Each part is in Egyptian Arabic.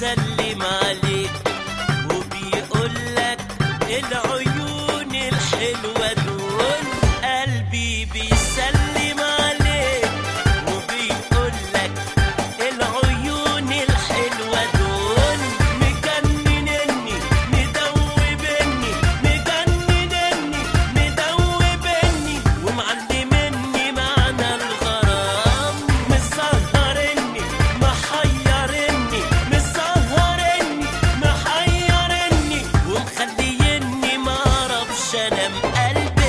بيسلم عليك وبيقول لك العيون الحلوة دول قلبي بيسلم عليك وبيقول لك العيون الحلوة دول مجننني مدوبني مجننني مدوبني ومعلمني معنى الغرام مسهرني محيرني مسهرني محيرني ومخليني معرفش انام قلبي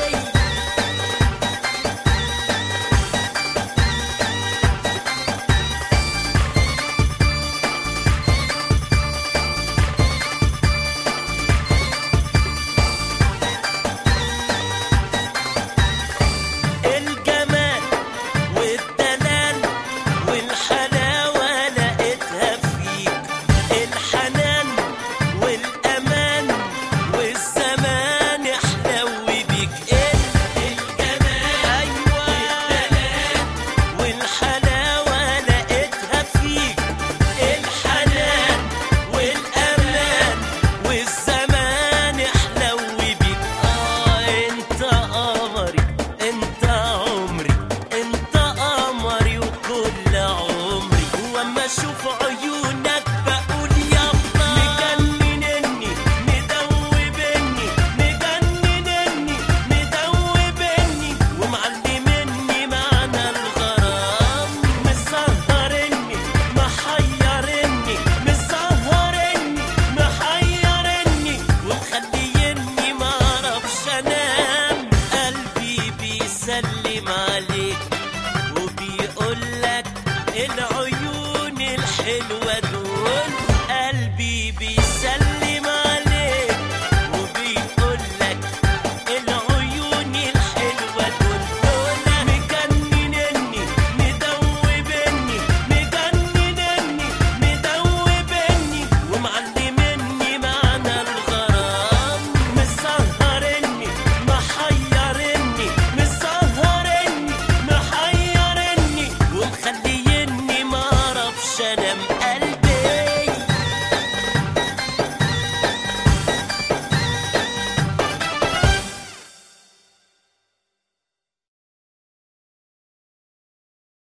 الجمال والدلال والحلاوة لقيتها فيك الحنان والأمان والزمان احلو بيك الجمال أيوة والدلال والحلاوة لقيتها فيك الحنان والأمان والزمان احلو بيك اه انت قمري انت عمري انت قمري وكل عمري واما اشوف عيونك بقول يلا مجننني مدوبني مجننني مدوبني ومعلمني معنى الغرام مسهرني محيرني مسهرني محيرني ومخليني معرفش انام قلبي بيسلم عليك وبيقول لك العيون الحلوة دول قلبي بيسلم